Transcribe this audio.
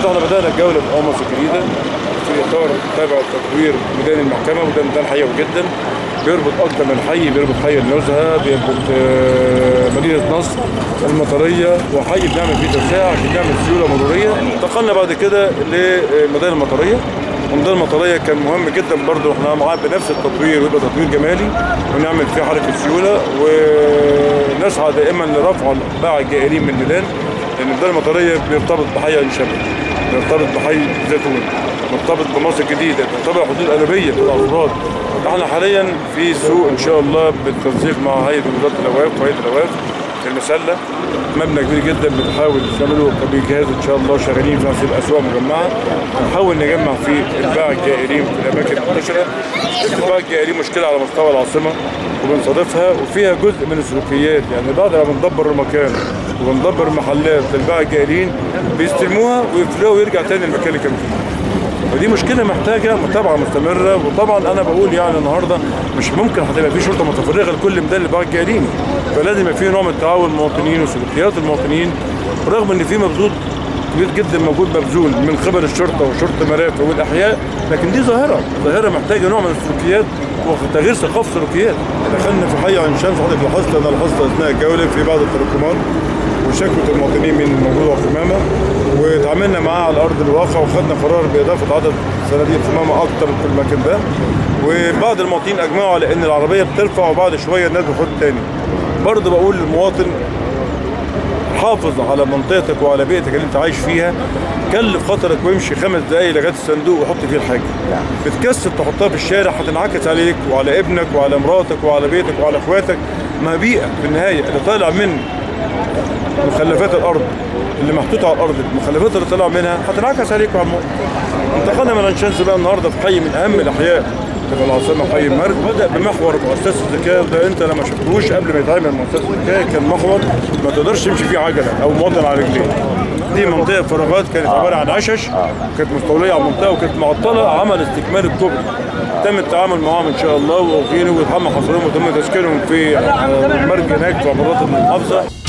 النهارده احنا بدانا الجوله في مصر الجديده في اطار تابع تطوير ميدان المحكمه وده ميدان حيوي جدا بيربط اكتر من حي بيربط حي النزهه بيربط آه، مدينه نصر المطريه وحي بنعمل فيه توسعه عشان نعمل سيوله مروريه انتقلنا بعد كده لمدينه المطريه وميدان المطريه كان مهم جدا برضه احنا معاه بنفس التطوير ويبقى تطوير جمالي ونعمل فيه حركه سيوله ونسعى دائما لرفع باع الجائلين من الميدان لان ميدان المطريه بيرتبط بحي عين شمس بيرتبط بحي زيتون مرتبط بمصر الجديده بيرتبط حدود قلبيه في الافراد احنا حاليا في سوق ان شاء الله بالتنسيق مع هيئه وزاره الاوقاف وهيئه الاوقاف المسله مبنى كبير جدا بنحاول نعمله بيجهزوا ان شاء الله شغالين في هذه الاسواق مجمعه نحاول نجمع فيه الباع الجائلين في الاماكن المنتشره الباع الجائلين مشكله على مستوى العاصمه وبنستضيفها وفيها جزء من السلوكيات يعني بعد ما بندبر المكان وبندبر محلات للباع الجائلين بيستلموها ويفرقوا ويرجع تاني المكان اللي كان فيه ودي مشكله محتاجه متابعه مستمره وطبعا انا بقول يعني النهارده مش ممكن هتبقى في شرطه متفرغه لكل ميدان لباع الجائلين فلازم يبقى في نوع من التعاون المواطنين وسلوكيات المواطنين رغم ان في مبذول كبير جدا موجود مبذول من قبل الشرطه وشرطه مرافق والاحياء لكن دي ظاهره ظاهره محتاجه نوع من السلوكيات وتغيير ثقافه سلوكيات دخلنا في حي عين شمس حضرتك لاحظت انا لاحظت اثناء الجوله في بعض التراكمات وشكوى المواطنين من موجود القمامه وتعاملنا معاه على ارض الواقع وخدنا قرار باضافه عدد صناديق قمامه اكتر في المكان ده وبعض المواطنين اجمعوا على ان العربيه بترفع وبعد شويه الناس بتخد تاني برضه بقول للمواطن حافظ على منطقتك وعلى بيئتك اللي انت عايش فيها كلف خاطرك وامشي خمس دقايق لغايه الصندوق وحط فيه الحاجه بتكسب تحطها في الشارع هتنعكس عليك وعلى ابنك وعلى مراتك وعلى بيتك وعلى اخواتك ما بيئه في النهايه اللي طالع من مخلفات الارض اللي محطوطه على الارض المخلفات اللي طلع منها هتنعكس عليك وعلى الموت انتقلنا من انشانس بقى النهارده في حي من اهم الاحياء في العاصمه حي المرج بدا بمحور مؤسسه الذكاء وده انت لما شفتوش قبل ما يتعمل مؤسسه الذكاء كان محور ما تقدرش تمشي فيه عجله او مواطن على رجليه دي منطقه فراغات كانت عباره عن عشش كانت مستوليه على المنطقه وكانت معطله عمل استكمال الكوبري تم التعامل معاهم ان شاء الله وغيره وتم حصرهم وتم تسكينهم في مرج هناك في عمارات المحافظه